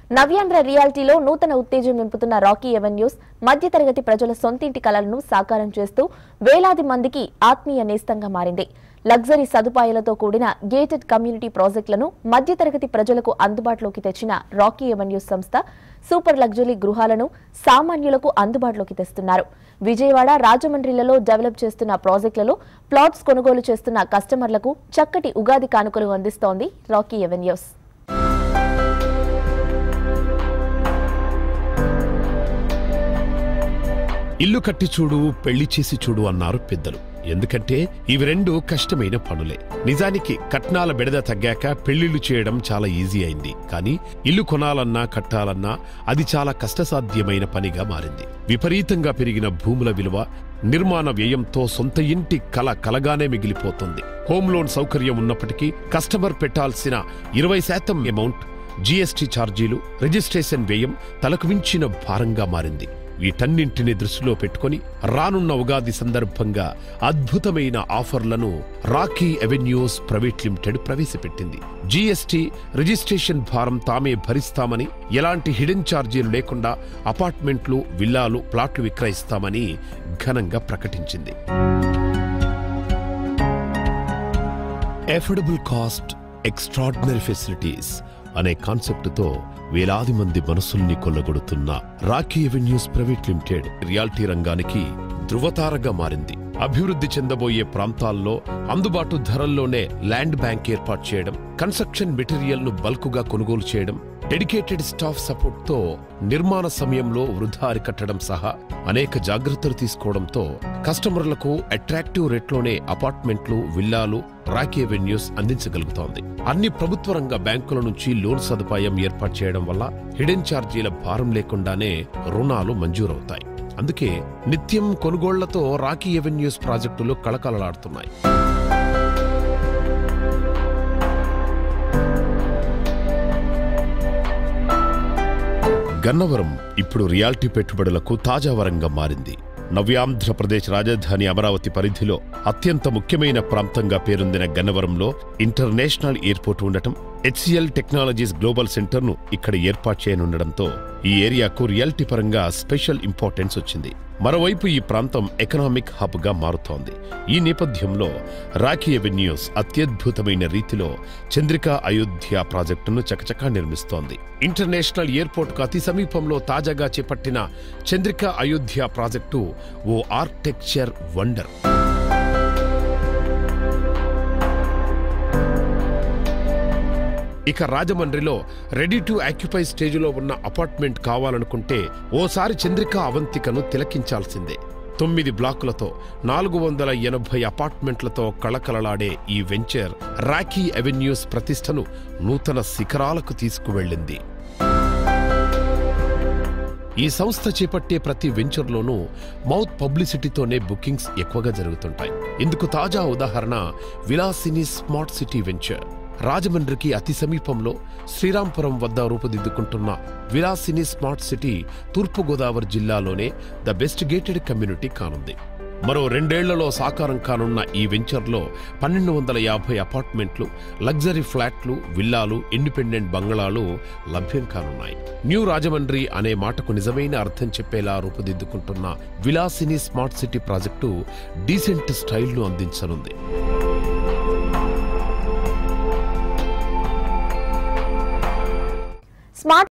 నవ్యాంధ్ర రియాలిటీలో నూతన ఉత్తేజం నింపుతున్న రాకీ ఎవెన్యూస్ మధ్యతరగతి ప్రజల సొంతింటి కలలను సాకారం చేస్తూ వేలాది మందికి ఆత్మీయ నేస్తంగా మారింది లగ్జరీ సదుపాయాలతో కూడిన గేటెడ్ కమ్యూనిటీ ప్రాజెక్టులను మధ్యతరగతి ప్రజలకు అందుబాటులోకి తెచ్చిన రాకీ ఎవెన్యూస్ సంస్థ సూపర్ లగ్జరీ గృహాలను సామాన్యులకు అందుబాటులోకి తెస్తున్నారు విజయవాడ రాజమండ్రిలలో డెవలప్ చేస్తున్న ప్రాజెక్టులలో ప్లాట్స్ కొనుగోలు చేస్తున్న కస్టమర్లకు చక్కటి ఉగాది కానుకలు అందిస్తోంది రాకీ ఎవెన్యూస్ ఇల్లు కట్టి చూడు పెళ్లి చేసి చూడు అన్నారు పెద్దలు ఎందుకంటే ఇవి రెండు కష్టమైన పనులే నిజానికి కట్నాల బెడద తగ్గాక పెళ్లిళ్లు చేయడం చాలా ఈజీ అయింది కానీ ఇల్లు కొనాలన్నా కట్టాలన్నా అది చాలా కష్టసాధ్యమైన పనిగా మారింది విపరీతంగా పెరిగిన భూముల విలువ నిర్మాణ వ్యయంతో సొంత ఇంటి కల కలగానే మిగిలిపోతుంది హోమ్ లోన్ సౌకర్యం ఉన్నప్పటికీ కస్టమర్ పెట్టాల్సిన ఇరవై శాతం అమౌంట్ జీఎస్టీ ఛార్జీలు రిజిస్ట్రేషన్ వ్యయం తలకు మించిన భారంగా మారింది వీటన్నింటిని దృష్టిలో పెట్టుకొని రానున్న ఉగాది సందర్భంగా అద్భుతమైన ఆఫర్లను రాకీ అవెన్యూస్ ప్రైవేట్ లిమిటెడ్ ప్రవేశపెట్టింది జీఎస్టీ రిజిస్ట్రేషన్ భారం తామే భరిస్తామని ఎలాంటి హిడెన్ ఛార్జీలు లేకుండా అపార్ట్మెంట్లు విల్లాలు ప్లాట్లు విక్రయిస్తామని ఘనంగా ప్రకటించింది ఎఫోర్డబుల్ కాస్ట్ ఎక్స్ట్రాడినరీ ఫెసిలిటీస్ అనే కాన్సెప్టుతో వేలాది మంది మనసుల్ని కొల్లగొడుతున్న Rocky Avenues private limited reality రంగానికి ధృవతారగా మారింది అభివృద్ధి చెందబోయే ప్రాంతాల్లో అందుబాటు ధరల్లోనే ల్యాండ్ బ్యాంక్ ఏర్పాటు చేయడం కన్స్ట్రక్షన్ మెటీరియల్ ను బల్కుగా కొనుగోలు చేయడం డెడికేటెడ్ స్టాఫ్ సపోర్ట్ తో నిర్మాణ సమయంలో వృధా అరికట్టడం సహా అనేక జాగ్రత్తలు తీసుకోవడంతో కస్టమర్లకు అట్రాక్టివ్ రేట్లోనే అపార్ట్మెంట్లు విల్లాలు రాకీ అవెన్యూస్ అందించగలుగుతోంది అన్ని ప్రభుత్వ రంగ బ్యాంకుల నుంచి లోన్ సదుపాయం ఏర్పాటు చేయడం వల్ల హిడెన్ ఛార్జీల భారం లేకుండానే రుణాలు మంజూరవుతాయి అందుకే నిత్యం కొనుగోళ్లతో రాకీ ఎవెన్యూస్ ప్రాజెక్టులు కళకళలాడుతున్నాయి గన్నవరం ఇప్పుడు రియాల్టీ పెట్టుబడులకు తాజా వరంగా మారింది నవ్యాంధ్రప్రదేశ్ రాజధాని అమరావతి పరిధిలో అత్యంత ముఖ్యమైన ప్రాంతంగా పేరొందిన గన్నవరంలో ఇంటర్నేషనల్ ఎయిర్పోర్ట్ ఉండటం హెచ్సిఎల్ టెక్నాలజీస్ గ్లోబల్ సెంటర్ను ఇక్కడ ఏర్పాటు చేయనుండడంతో ఈ ఏరియాకు రియాలిటీ పరంగా స్పెషల్ ఇంపార్టెన్స్ వచ్చింది మరోవైపు ఈ ప్రాంతం ఎకనామిక్ హబ్ గా మారుతోంది ఈ నేపథ్యంలో రాఖీ అవెన్యూస్ అత్యద్భుతమైన రీతిలో చంద్రికా అయోధ్య ప్రాజెక్టును చకచకా నిర్మిస్తోంది ఇంటర్నేషనల్ ఎయిర్పోర్ట్ కు అతి సమీపంలో తాజాగా చేపట్టిన చంద్రికా అయోధ్య ప్రాజెక్టు ఓ ఆర్కిటెక్చర్ వండర్ ఇక రాజమండ్రిలో రెడీ టు ఆక్యుపై స్టేజిలో ఉన్న అపార్ట్మెంట్ కావాలనుకుంటే ఓసారి చంద్రికా అవంతికను తిలకించాల్సిందే తొమ్మిది బ్లాకులతో నాలుగు వందల ఎనభై అపార్ట్మెంట్లతో కళకళలాడే ఈ వెంచర్ రాకీ అవెన్యూస్ ప్రతిష్టను నూతన శిఖరాలకు తీసుకువెళ్ళింది ఈ సంస్థ చేపట్టే ప్రతి వెంచర్లోనూ మౌత్ పబ్లిసిటీతోనే బుకింగ్స్ ఎక్కువగా జరుగుతుంటాయి ఇందుకు తాజా ఉదాహరణ విలాసిని స్మార్ట్ సిటీ వెంచర్ రాజమండ్రికి అతి సమీపంలో శ్రీరాంపురం వద్ద రూపుదిద్దుకుంటున్న విలాసిని స్మార్ట్ సిటీ తూర్పుగోదావరి జిల్లాలోనే ద బెస్ట్ గేటెడ్ కమ్యూనిటీ కానుంది మరో రెండేళ్లలో సాకారం కానున్న ఈ వెంచర్లో పన్నెండు వందల యాభై అపార్ట్మెంట్లు లగ్జరీ ఫ్లాట్లు విల్లాలు ఇండిపెండెంట్ బంగళాలు లభ్యం కానున్నాయి న్యూ రాజమండ్రి అనే మాటకు నిజమైన అర్థం చెప్పేలా రూపుదిద్దుకుంటున్న Vilasini smart city project decent స్టైల్ను అందించనుంది స్మార్ట్